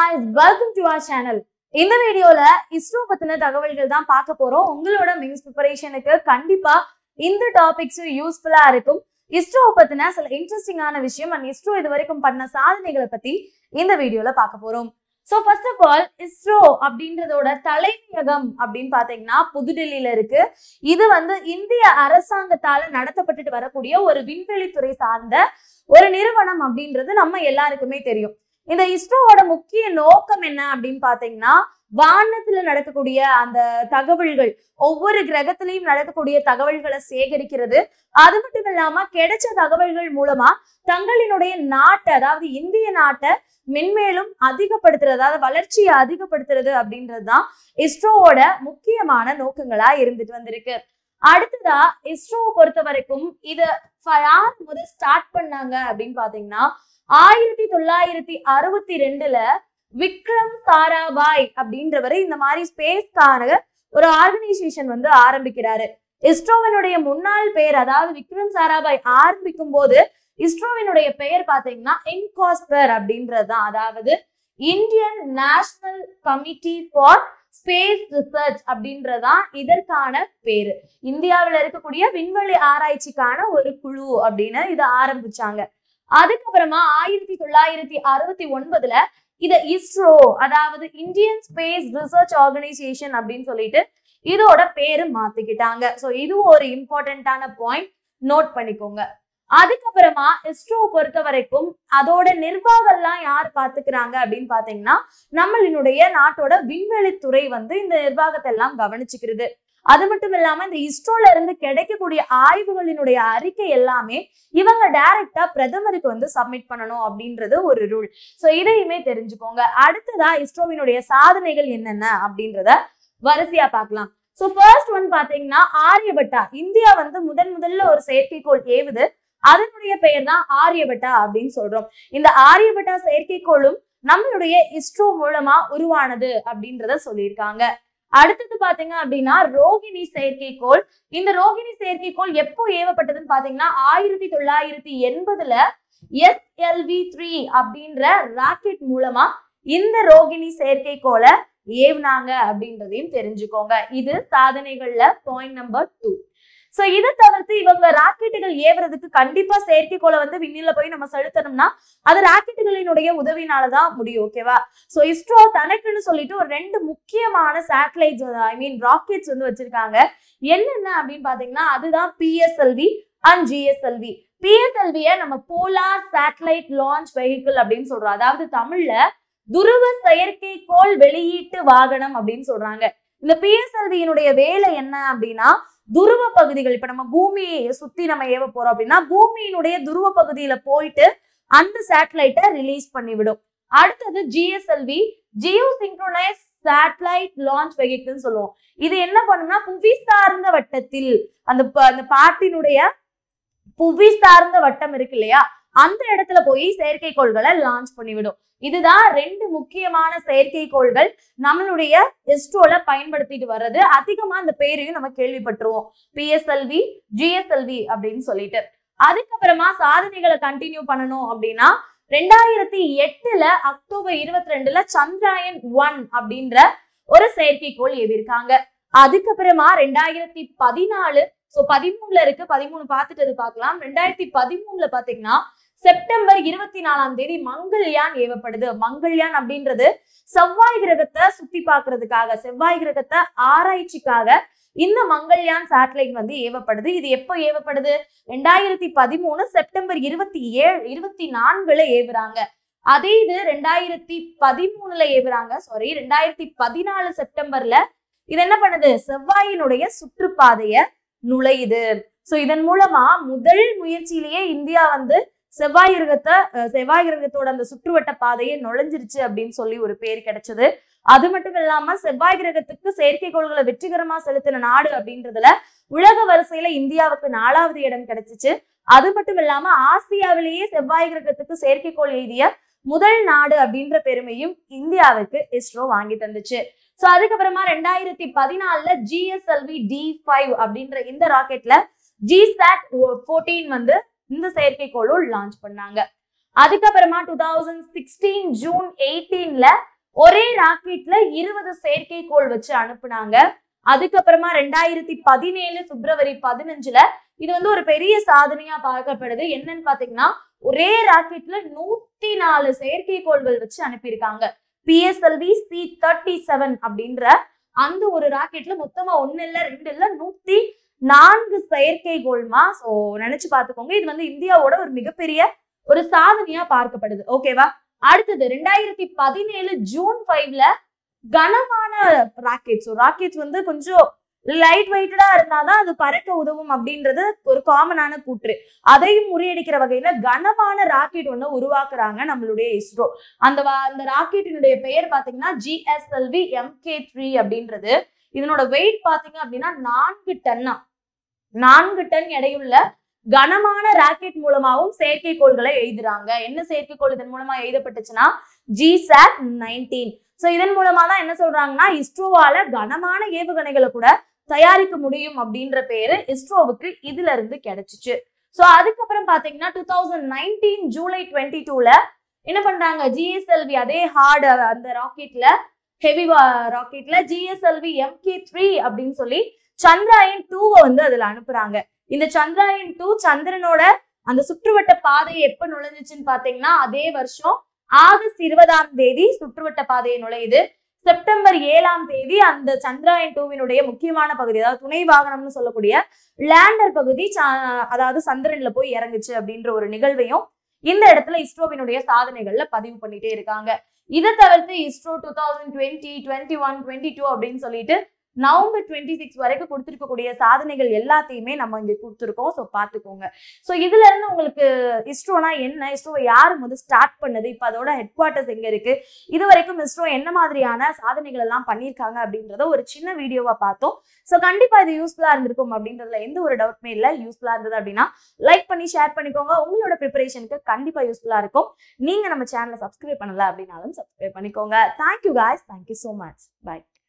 guys welcome to our channel இந்த வீடியோல இஸ்ரோ பத்தின தகவல்கள் தான் பார்க்க போறோம் உங்களோட மெயின்ஸ் ப்ரிப்பரேஷனுக்கு கண்டிப்பா இந்த டாபிக்ஸும் யூஸ்ஃபுல்லா இருக்கும் இஸ்ரோ பத்தின சில இன்ட்ரெஸ்டிங்கான விஷயம் அண்ட் இஸ்ரோ இது வரைக்கும் பண்ண சாதனைகளை பத்தி இந்த வீடியோல பார்க்க போறோம் so first of all ISRO அப்படின்றதோட தலைமையகம் அப்படின்னு பாத்தீங்கன்னா புதுடெல்லியில இருக்கு இது வந்து இந்திய அரசாங்கத்தால நடத்தப்பட்டுட்டு வரக்கூடிய ஒரு விண்வெளித்துறை சார்ந்த ஒரு நிறுவனம் அப்படின்றது நம்ம எல்லாருக்குமே தெரியும் இந்த இஸ்ரோவோட முக்கிய நோக்கம் என்ன அப்படின்னு பாத்தீங்கன்னா வானத்துல நடக்கக்கூடிய அந்த தகவல்கள் ஒவ்வொரு கிரகத்திலையும் நடக்கக்கூடிய தகவல்களை சேகரிக்கிறது அது மட்டும் இல்லாம கிடைச்ச தகவல்கள் மூலமா தங்களினுடைய நாட்டை அதாவது இந்திய நாட்டை மென்மேலும் அதிகப்படுத்துறது அதாவது வளர்ச்சியை அதிகப்படுத்துறது அப்படின்றது தான் இஸ்ரோவோட முக்கியமான நோக்கங்களா இருந்துட்டு வந்திருக்கு அடுத்ததா இஸ்ரோவை பொறுத்த வரைக்கும் இத ஃப- யார் முதல் ஸ்டார்ட் பண்ணாங்க அப்படின்னு பாத்தீங்கன்னா ஆயிரத்தி தொள்ளாயிரத்தி அறுபத்தி ரெண்டுல விக்ரம் சாராபாய் அப்படின்றவர் இந்த மாதிரி ஸ்பேஸ்க்கான ஒரு ஆர்கனைசேஷன் வந்து ஆரம்பிக்கிறாரு இஸ்ரோவினுடைய முன்னாள் பெயர் அதாவது விக்ரம் சாராபாய் ஆரம்பிக்கும் போது இஸ்ரோவினுடைய பெயர் பாத்தீங்கன்னா இன்காஸ்பர் அப்படின்றதுதான் அதாவது Indian National Committee for Space Research அப்படின்றதுதான் இதற்கான பேரு இந்தியாவில் இருக்கக்கூடிய விண்வெளி ஆராய்ச்சிக்கான ஒரு குழு அப்படின்னு இதை ஆரம்பிச்சாங்க அதுக்கப்புறமா ஆயிரத்தி தொள்ளாயிரத்தி அறுபத்தி ஒன்பதுல இத இஸ்ரோ அதாவது இந்தியன் ஸ்பேஸ் ரிசர்ச் ஆர்கனைசேஷன் அப்படின்னு சொல்லிட்டு இதோட பேரு மாத்திக்கிட்டாங்க சோ இதுவும் ஒரு இம்பார்ட்டன்டான பாயிண்ட் நோட் பண்ணிக்கோங்க அதுக்கப்புறமா இஸ்ரோ பொறுத்த வரைக்கும் அதோட நிர்வாகம்லாம் யார் பாத்துக்கிறாங்க அப்படின்னு பாத்தீங்கன்னா நம்மளினுடைய நாட்டோட விண்வெளித்துறை வந்து இந்த நிர்வாகத்தை எல்லாம் கவனிச்சுக்கிறது அது மட்டும் இல்லாம இந்த இஸ்ரோல இருந்து கிடைக்கக்கூடிய ஆய்வுகளினுடைய அறிக்கை எல்லாமே இவங்க டைரக்டா பிரதமருக்கு வந்து சப்மிட் பண்ணணும் அப்படின்றது ஒரு ரூல் சோ இதையுமே தெரிஞ்சுக்கோங்க அடுத்ததா இஸ்ரோவினுடைய சாதனைகள் என்னென்ன அப்படின்றத வரிசையா பார்க்கலாம் சோ ஃபர்ஸ்ட் ஒன் பாத்தீங்கன்னா ஆரியபட்டா இந்தியா வந்து முதன் முதல்ல ஒரு செயற்கைக்கோள் ஏவுது அதனுடைய பெயர் தான் ஆரியபட்டா அப்படின்னு சொல்றோம் இந்த ஆரியபட்டா செயற்கைக்கோளும் நம்மளுடைய இஸ்ரோ மூலமா உருவானது அப்படின்றத சொல்லியிருக்காங்க அடுத்தது பாத்தீங்க அப்படின்னா ரோகிணி செயற்கைக்கோள் இந்த ரோகிணி செயற்கைக்கோள் எப்போ ஏவப்பட்டதுன்னு பாத்தீங்கன்னா ஆயிரத்தி தொள்ளாயிரத்தி எண்பதுல எஸ்எல்வி த்ரீ அப்படின்ற ராக்கெட் மூலமா இந்த ரோகிணி செயற்கைக்கோளை ஏவுனாங்க அப்படின்றதையும் தெரிஞ்சுக்கோங்க இது சாதனைகள்ல பாயிண்ட் நம்பர் டூ சோ இதை தவிர்த்து இவங்க ராக்கெட்டுகள் ஏவுறதுக்கு கண்டிப்பா செயற்கைக்கோளை வந்து விண்ணில போய் நம்ம செலுத்தணும்னா அது ராக்கெட்டுகளினுடைய உதவினாலதான் முடியும் ஓகேவா சோ இஸ்ரோ தனக்குன்னு சொல்லிட்டு ஒரு ரெண்டு முக்கியமான சேட்டலைட்ஸ் ஐ மீன் ராக்கெட்ஸ் வந்து வச்சிருக்காங்க என்னென்ன அப்படின்னு பாத்தீங்கன்னா அதுதான் பிஎஸ்எல்வி அண்ட் ஜிஎஸ்எல்வி பிஎஸ்எல்விய நம்ம போலார் சேட்டலைட் லான்ச் வெஹிக்கிள் அப்படின்னு சொல்றோம் அதாவது தமிழ்ல துருவ செயற்கைக்கோள் வெளியீட்டு வாகனம் அப்படின்னு சொல்றாங்க இந்த பிஎஸ்எல்வியினுடைய வேலை என்ன அப்படின்னா துருவ பகுதிகள் இப்ப நம்ம பூமியை சுத்தி நம்ம ஏவ போறோம் அப்படின்னா பூமியினுடைய துருவ பகுதியில போயிட்டு அந்த சேட்டலைட்டை ரிலீஸ் பண்ணிவிடும் அடுத்தது GSLV geo synchronise satellite launch வெஹிக்கிள்னு சொல்லுவோம் இது என்ன பண்ணும்னா புவி சார்ந்த வட்டத்தில் அந்த ப- அந்த பாட்டினுடைய புவி சார்ந்த வட்டம் இருக்கு இல்லையா அந்த இடத்துல போய் செயற்கைக்கோள்களை லான்ச் பண்ணிவிடும் இதுதான் ரெண்டு முக்கியமான செயற்கைக்கோள்கள் நம்மளுடைய இஸ்ரோல பயன்படுத்திட்டு வர்றது அதிகமா அந்த பேரையும் நம்ம கேள்விப்பட்டிருவோம் பிஎஸ்எல்வி ஜிஎஸ்எல்வி அப்படின்னு சொல்லிட்டு அதுக்கப்புறமா சாதனைகளை கண்டினியூ பண்ணணும் அப்படின்னா ரெண்டாயிரத்தி எட்டுல அக்டோபர் இருபத்தி ரெண்டுல சந்திராயன் ஒன் அப்படின்ற ஒரு செயற்கைக்கோள் ஏவிருக்காங்க அதுக்கப்புறமா ரெண்டாயிரத்தி பதினாலு சோ பதிமூணுல இருக்கு பதிமூணு பார்த்துட்டு அது பார்க்கலாம் ரெண்டாயிரத்தி பதிமூணுல பாத்தீங்கன்னா செப்டம்பர் இருபத்தி நாலாம் தேதி மங்கள்யான் ஏவப்படுது மங்கள்யான் அப்படின்றது செவ்வாய் கிரகத்தை சுத்தி பார்க்கிறதுக்காக செவ்வாய் கிரகத்தை ஆராய்ச்சிக்காக இந்த மங்கள்யான் சேட்டலைட் வந்து ஏவப்படுது இது எப்போ ஏவப்படுது ரெண்டாயிரத்தி பதிமூணு செப்டம்பர் இருபத்தி ஏழு இருபத்தி நான்குல ஏவுறாங்க அதே இது ரெண்டாயிரத்தி பதிமூணுல ஏவுறாங்க சாரி ரெண்டாயிரத்தி பதினாலு செப்டம்பர்ல இது என்ன பண்ணுது செவ்வாயினுடைய சுற்றுப்பாதைய நுழையுது சோ இதன் மூலமா முதல் முயற்சியிலேயே இந்தியா வந்து செவ்வாய் கிரகத்தை அஹ், செவ்வாய் கிரகத்தோட அந்த சுற்றுவட்ட பாதையை நுழைஞ்சிருச்சு அப்படின்னு சொல்லி ஒரு பேர் கிடைச்சது அது மட்டும் இல்லாம செவ்வாய் கிரகத்துக்கு செயற்கைக்கோள்களை வெற்றிகரமா செலுத்தின நாடு அப்படின்றதுல உலக வரிசையில இந்தியாவுக்கு நாலாவது இடம் கிடைச்சிச்சு அது மட்டும் இல்லாம ஆசியாவிலேயே செவ்வாய் கிரகத்துக்கு செயற்கைக்கோள் எழுதிய முதல் நாடு அப்படின்ற பெருமையும் இந்தியாவுக்கு இஸ்ரோ வாங்கி தந்துச்சு சோ அதுக்கப்புறமா ரெண்டாயிரத்தி பதினாலுல ஜிஎஸ்எல்வி டி ஃபைவ் அப்படின்ற இந்த ராக்கெட்ல ஜிசாட் ஃபோர்டீன் வந்து இந்த செயற்கைக்கோளும் லான்ச் பண்ணாங்க அதுக்கப்புறமா டூ தௌசண்ட் சிக்ஸ்டீன் ஜூன் எயிட்டீன்ல ஒரே ராக்கெட்ல இருபது செயற்கைக்கோள் வச்சு அனுப்புனாங்க அதுக்கப்புறமா ரெண்டாயிரத்தி பதினேழு பிப்ரவரி பதினஞ்சுல இது வந்து ஒரு பெரிய சாதனையா பார்க்கப்படுது என்னன்னு பாத்தீங்கன்னா ஒரே ராக்கெட்ல நூத்தி நாலு செயற்கைக்கோள்கள் வச்சு அனுப்பியிருக்காங்க பிஎஸ்எல்வி சி தேர்ட்டி செவன் அப்படின்ற அந்த ஒரு ராக்கெட்ல மொத்தமா ஒண்ணு இல்ல ரெண்டு இல்ல நூத்தி நான்கு செயற்கைக்கோள்மா சோ நினைச்சு பாத்துக்கோங்க இது வந்து இந்தியாவோட ஒரு மிகப்பெரிய ஒரு சாதனையா பார்க்கப்படுது ஓகேவா அடுத்தது ரெண்டாயிரத்தி பதினேழு ஜூன் ஃபைவ்ல கனமான ராக்கெட்ஸ் ராக்கெட்ஸ் வந்து கொஞ்சம் லைட் வெயிட்டடா இருந்தாதான் அது பறக்க உதவும் அப்படின்றது ஒரு காமனான கூற்று அதையும் முறியடிக்கிற வகையில கனமான ராக்கெட் ஒண்ணு உருவாக்குறாங்க நம்மளுடைய இஸ்ரோ அந்த வா- அந்த ராக்கெட்டினுடைய பெயர் பாத்தீங்கன்னா ஜிஎஸ்எல்வி எம்கே த்ரீ அப்படின்றது இதனோட வெயிட் பாத்தீங்க அப்படின்னா நான்கு டன்னா நான்கு டன் எடையுள்ள கனமான ராக்கெட் மூலமாவும் செயற்கைக்கோள்களை எழுதுறாங்க என்ன செயற்கைக்கோள் இதன் மூலமா எழுதப்பட்டுச்சுன்னா ஜிசாட் நைன்டீன் சோ இதன் மூலமா தான் என்ன சொல்றாங்கன்னா இஸ்ரோவால கனமான ஏவுகணைகளை கூட தயாரிக்க முடியும் அப்படின்ற பேரு இஸ்ரோவுக்கு இதுல இருந்து கிடைச்சிச்சு சோ அதுக்கப்புறம் பாத்தீங்கன்னா two thousand nineteen July twenty டூல என்ன பண்றாங்க ஜிஎஸ்எல்வி அதே ஹார்ட் அந்த ராக்கெட்ல ஹெவி ராக்கெட்ல ஜிஎஸ்எல்வி எம்கே த்ரீ அப்படின்னு சொல்லி சந்திராயன் டூவை வந்து அதுல அனுப்புறாங்க இந்த சந்திராயன் டூ சந்திரனோட அந்த சுற்றுவட்ட பாதையை எப்ப நுழைஞ்சுச்சுன்னு பாத்தீங்கன்னா அதே வருஷம் ஆகஸ்ட் இருபதாம் தேதி சுற்றுவட்ட பாதையை நுழையுது செப்டம்பர் ஏழாம் தேதி அந்த சந்திராயன் டூவினுடைய முக்கியமான பகுதி அதாவது துணை வாகனம்னு சொல்லக்கூடிய லேண்டர் பகுதி ச- அதாவது சந்திரன்ல போய் இறங்குச்சு அப்படின்ற ஒரு நிகழ்வையும் இந்த இடத்துல இஸ்ரோவினுடைய சாதனைகள்ல பதிவு பண்ணிட்டே இருக்காங்க இதை தவிர்த்து ISRO two thousand twenty twenty one twenty two அப்படின்னு சொல்லிட்டு நவம்பர் டுவெண்ட்டி சிக்ஸ் வரைக்கும் கொடுத்துருக்கக்கூடிய சாதனைகள் எல்லாத்தையுமே நம்ம இங்க கொடுத்துருக்கோம் ஸோ பார்த்துக்கோங்க ஸோ இதுல இருந்து உங்களுக்கு இஸ்ரோனா என்ன இஸ்ரோவை யார் முதல் ஸ்டார்ட் பண்ணது இப்போ அதோட ஹெட் குவார்ட்டர்ஸ் எங்க இருக்கு இது வரைக்கும் இஸ்ரோ என்ன மாதிரியான சாதனைகள் எல்லாம் பண்ணியிருக்காங்க அப்படின்றத ஒரு சின்ன வீடியோவா பார்த்தோம் ஸோ கண்டிப்பா இது யூஸ்ஃபுல்லா இருந்திருக்கும் அப்படின்றதுல எந்த ஒரு டவுட்மே இல்லை யூஸ்ஃபுல்லா இருந்தது அப்படின்னா லைக் பண்ணி ஷேர் பண்ணிக்கோங்க உங்களோட ப்ரிப்பரேஷனுக்கு கண்டிப்பா யூஸ்ஃபுல்லா இருக்கும் நீங்க நம்ம சேனலை சப்ஸ்கிரைப் பண்ணல அப்படின்னாலும் சப்ஸ்கிரைப் பண்ணிக்கோங்க thank you guys thank you so much by